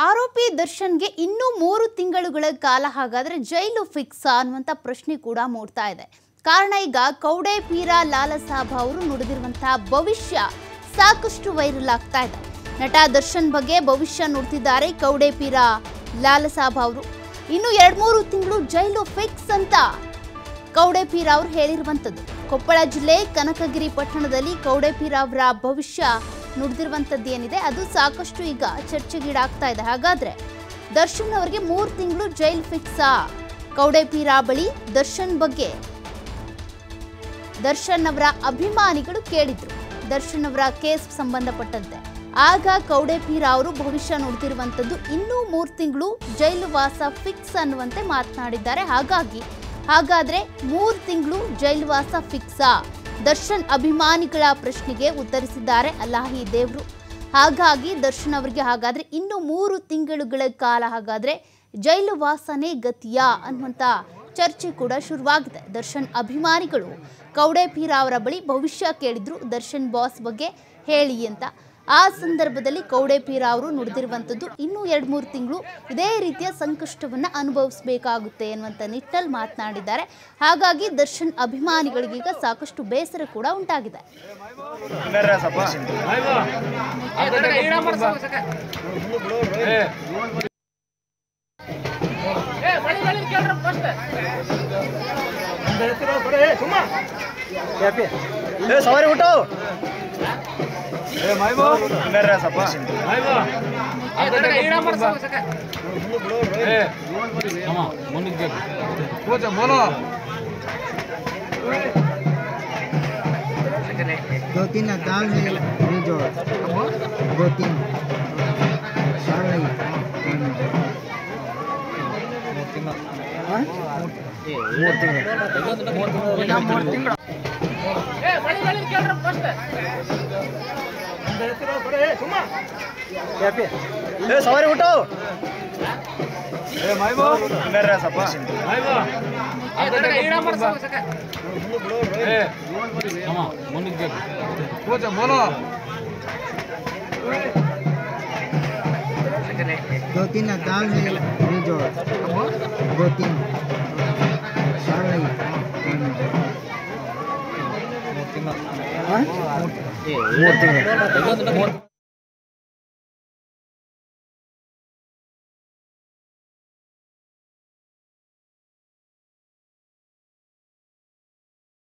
ಆರೋಪಿ ದರ್ಶನ್ಗೆ ಇನ್ನೂ ಮೂರು ತಿಂಗಳುಗಳ ಕಾಲ ಹಾಗಾದ್ರೆ ಜೈಲು ಫಿಕ್ಸ್ ಅನ್ನುವಂಥ ಪ್ರಶ್ನೆ ಕೂಡ ಮೂಡ್ತಾ ಇದೆ ಕಾರಣ ಈಗ ಕೌಡೆ ಪೀರ ಲಾಲ ಸಾಬ್ ಅವರು ನುಡಿದಿರುವಂತಹ ಭವಿಷ್ಯ ಸಾಕಷ್ಟು ವೈರಲ್ ಆಗ್ತಾ ಇದೆ ನಟ ದರ್ಶನ್ ಬಗ್ಗೆ ಭವಿಷ್ಯ ನುಡ್ತಿದ್ದಾರೆ ಕೌಡೆ ಪೀರ ಲಾಲ ಸಾಬ್ ಅವರು ಇನ್ನು ಎರಡ್ ಮೂರು ತಿಂಗಳು ಜೈಲು ಫಿಕ್ಸ್ ಅಂತ ಕೌಡೆ ಪೀರ ಅವರು ಹೇಳಿರುವಂಥದ್ದು ಕೊಪ್ಪಳ ಜಿಲ್ಲೆ ಕನಕಗಿರಿ ಪಟ್ಟಣದಲ್ಲಿ ಕೌಡೆ ಪೀರ ಅವರ ಭವಿಷ್ಯ ನುಡಿದಿರುವಂಥದ್ದು ಏನಿದೆ ಅದು ಸಾಕಷ್ಟು ಈಗ ಚರ್ಚೆಗೀಡಾಗ್ತಾ ಇದೆ ಹಾಗಾದ್ರೆ ದರ್ಶನ್ ಅವರಿಗೆ ಮೂರು ತಿಂಗಳು ಜೈಲ್ ಫಿಕ್ಸಾ ಕೌಡೆ ಪೀರ ಬಳಿ ದರ್ಶನ್ ಬಗ್ಗೆ ದರ್ಶನ್ ಅವರ ಅಭಿಮಾನಿಗಳು ಕೇಳಿದ್ರು ದರ್ಶನ್ ಅವರ ಕೇಸ್ ಸಂಬಂಧಪಟ್ಟಂತೆ ಆಗ ಕೌಡೆ ಪೀರ ಅವರು ಭವಿಷ್ಯ ನುಡಿದಿರುವಂಥದ್ದು ಇನ್ನೂ ಮೂರು ತಿಂಗಳು ಜೈಲು ವಾಸ ಫಿಕ್ಸ್ ಅನ್ನುವಂತೆ ಮಾತನಾಡಿದ್ದಾರೆ ಹಾಗಾಗಿ ಹಾಗಾದ್ರೆ ಮೂರು ತಿಂಗಳು ಜೈಲು ವಾಸ ಫಿಕ್ಸಾ ದರ್ಶನ್ ಅಭಿಮಾನಿಗಳ ಪ್ರಶ್ನೆಗೆ ಉತ್ತರಿಸಿದ್ದಾರೆ ಅಲ್ಲಾಹಿ ದೇವ್ರು ಹಾಗಾಗಿ ದರ್ಶನ್ ಅವರಿಗೆ ಹಾಗಾದ್ರೆ ಇನ್ನು ಮೂರು ತಿಂಗಳುಗಳ ಕಾಲ ಹಾಗಾದ್ರೆ ಜೈಲು ವಾಸನೆ ಗತಿಯಾ ಅನ್ನುವಂಥ ಚರ್ಚೆ ಕೂಡ ಶುರುವಾಗಿದೆ ದರ್ಶನ್ ಅಭಿಮಾನಿಗಳು ಕೌಡೆ ಪೀರ ಅವರ ಬಳಿ ಭವಿಷ್ಯ ಕೇಳಿದ್ರು ದರ್ಶನ್ ಬಾಸ್ ಬಗ್ಗೆ ಹೇಳಿ ಅಂತ ಆ ಸಂದರ್ಭದಲ್ಲಿ ಕೌಡೆ ಪೀರ ಅವರು ನುಡಿದಿರುವಂಥದ್ದು ಇನ್ನೂ ಎರಡು ಮೂರು ತಿಂಗಳು ಇದೇ ರೀತಿಯ ಸಂಕಷ್ಟವನ್ನು ಅನುಭವಿಸಬೇಕಾಗುತ್ತೆ ಎನ್ನುವಂಥ ನಿಟ್ಟಲ್ಲಿ ಮಾತನಾಡಿದ್ದಾರೆ ಹಾಗಾಗಿ ದರ್ಶನ್ ಅಭಿಮಾನಿಗಳಿಗೀಗ ಸಾಕಷ್ಟು ಬೇಸರ ಕೂಡ ಉಂಟಾಗಿದೆ ಏ ಸವಾರಿ ಊಟು ಸಪ್ಪ दो तीन दाल में ये जो दो तीन दाल नहीं हाँ? ಏ ಸವಾರಿ ಊಟು ಸಪ್ಪ दो तीन दाल में ये जो दो तीन दाल नहीं हाँ?